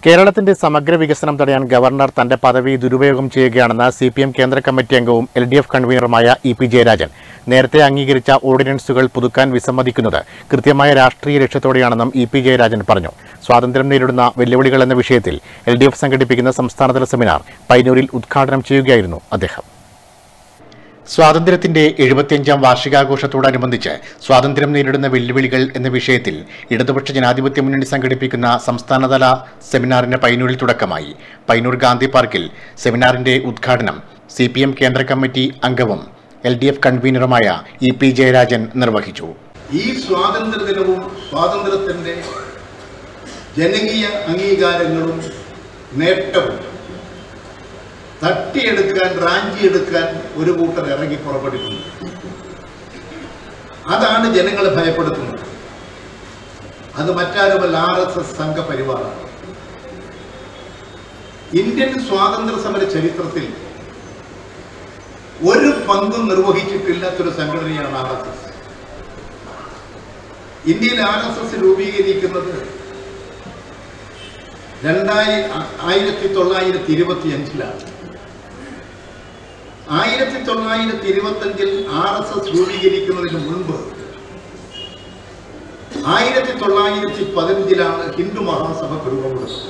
കേരളത്തിന്റെ സമഗ്ര വികസനം തടയാൻ ഗവർണർ തന്റെ പദവി ദുരുപയോഗം ചെയ്യുകയാണെന്ന് സി പി എം കേന്ദ്ര കമ്മിറ്റി അംഗവും എൽ ഡി എഫ് കൺവീനറുമായ ഇ പി ജയരാജൻ നേരത്തെ അംഗീകരിച്ച ഓർഡിനൻസുകൾ പുതുക്കാൻ വിസമ്മതിക്കുന്നത് കൃത്യമായ രാഷ്ട്രീയ ലക്ഷ്യത്തോടെയാണെന്നും ഇ പി ജയരാജൻ പറഞ്ഞു സ്വാതന്ത്ര്യം നേരിടുന്ന വെല്ലുവിളികൾ എന്ന വിഷയത്തിൽ എൽ ഡി എഫ് സംഘടിപ്പിക്കുന്ന സംസ്ഥാനതല സെമിനാർ പൈനൂരിൽ ഉദ്ഘാടനം ചെയ്യുകയായിരുന്നു അദ്ദേഹം സ്വാതന്ത്ര്യത്തിന്റെ എഴുപത്തിയഞ്ചാം വാർഷികാഘോഷത്തോടനുബന്ധിച്ച് സ്വാതന്ത്ര്യം നേരിടുന്ന വെല്ലുവിളികൾ എന്ന വിഷയത്തിൽ ഇടതുപക്ഷ ജനാധിപത്യ മുന്നണി സംഘടിപ്പിക്കുന്ന സംസ്ഥാനതല സെമിനാറിന് പൈനൂരിൽ തുടക്കമായി പൈനൂർ ഗാന്ധി പാർക്കിൽ സെമിനാറിന്റെ ഉദ്ഘാടനം സി പി എം കേന്ദ്ര കമ്മിറ്റി അംഗവും എൽ ഡി എഫ് കൺവീനറുമായ ഇ പി ജയരാജൻ നിർവഹിച്ചു ഈ സ്വാതന്ത്ര്യ ദിനവും സ്വാതന്ത്ര്യത്തിൻ്റെ ജനകീയ അംഗീകാരങ്ങളും നേട്ടവും തട്ടിയെടുക്കാൻ റാഞ്ചിയെടുക്കാൻ ഒരു കൂട്ടർ ഇറങ്ങി പുറപ്പെട്ടിട്ടുണ്ട് അതാണ് ജനങ്ങളെ ഭയപ്പെടുത്തുന്നത് അത് മറ്റാരുമല്ല ആർ എസ് എസ് സംഘപരിവാറാണ് ഇന്ത്യൻ സ്വാതന്ത്ര്യ സമര ചരിത്രത്തിൽ ഒരു പങ്കും നിർവഹിച്ചിട്ടില്ലാത്തൊരു സംഘടനയാണ് ആർ എസ് എസ് ഇന്ത്യയിൽ ആർ എസ് എസ് രൂപീകരിക്കുന്നത് രണ്ടായി ആയിരത്തി തൊള്ളായിരത്തി ഇരുപത്തി അഞ്ചിലാണ് ആയിരത്തി തൊള്ളായിരത്തി ഇരുപത്തി അഞ്ചിൽ ആർ എസ് എസ് രൂപീകരിക്കുന്നതിന് മുൻപ് ആയിരത്തി തൊള്ളായിരത്തി പതിനഞ്ചിലാണ് ഹിന്ദു മഹാസഭ രൂപം കൊടുത്തത്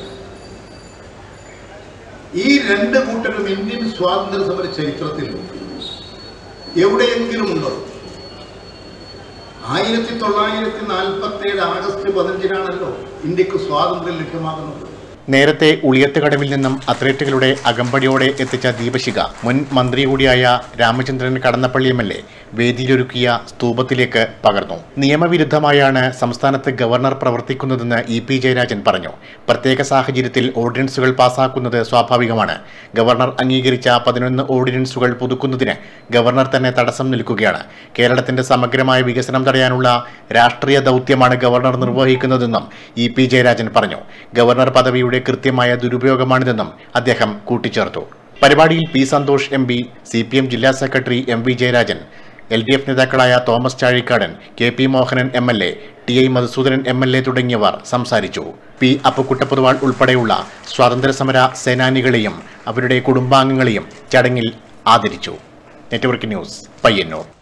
ഈ രണ്ട് കൂട്ടരും ഇന്ത്യൻ സ്വാതന്ത്ര്യ സമര ചരിത്രത്തിൽ എവിടെയെങ്കിലും ഉണ്ടോ ആയിരത്തി തൊള്ളായിരത്തി നാൽപ്പത്തി ഏഴ് ആഗസ്റ്റ് പതിനഞ്ചിനാണല്ലോ ഇന്ത്യക്ക് സ്വാതന്ത്ര്യം ലഭ്യമാകുന്നത് നേരത്തെ ഉളിയത്തുകടവിൽ നിന്നും അത്ലറ്റുകളുടെ അകമ്പടിയോടെ എത്തിച്ച ദീപശിഖ മുൻ മന്ത്രി കൂടിയായ Ramachandran Kadannappally M L A വേദിയിലൊരുക്കിയ സ്തൂപത്തിലേക്ക് പകർന്നു നിയമവിരുദ്ധമായാണ് സംസ്ഥാനത്ത് ഗവർണർ പ്രവർത്തിക്കുന്നതെന്ന് ഇ പി ജയരാജൻ പറഞ്ഞു പ്രത്യേക സാഹചര്യത്തിൽ ഓർഡിനൻസുകൾ പാസാക്കുന്നത് സ്വാഭാവികമാണ് ഗവർണർ അംഗീകരിച്ച പതിനൊന്ന് ഓർഡിനൻസുകൾ പുതുക്കുന്നതിന് ഗവർണർ തന്നെ തടസ്സം നിൽക്കുകയാണ് കേരളത്തിന്റെ സമഗ്രമായ വികസനം തടയാനുള്ള രാഷ്ട്രീയ ദൗത്യമാണ് ഗവർണർ നിർവഹിക്കുന്നതെന്നും ഇ പി ജയരാജൻ പറഞ്ഞു ഗവർണർ പദവിയുടെ കൃത്യമായ ദുരുപയോഗമാണിതെന്നും അദ്ദേഹം കൂട്ടിച്ചേർത്തു പരിപാടിയിൽ P Santhosh M P C P M ജില്ലാ secretary M V Jayarajan L D F നേതാക്കളായ Thomas Chazhikadan K P Mohanan M L A T I Madhusoodanan M L A തുടങ്ങിയവർ സംസാരിച്ചു പി അപ്പുക്കുട്ടപ്പൊതുവാൾ ഉൾപ്പെടെയുള്ള സ്വാതന്ത്ര്യസമര സേനാനികളെയും അവരുടെ കുടുംബാംഗങ്ങളെയും ചടങ്ങിൽ ആദരിച്ചു നെറ്റ്വർക്ക് ന്യൂസ് പയ്യന്നൂർ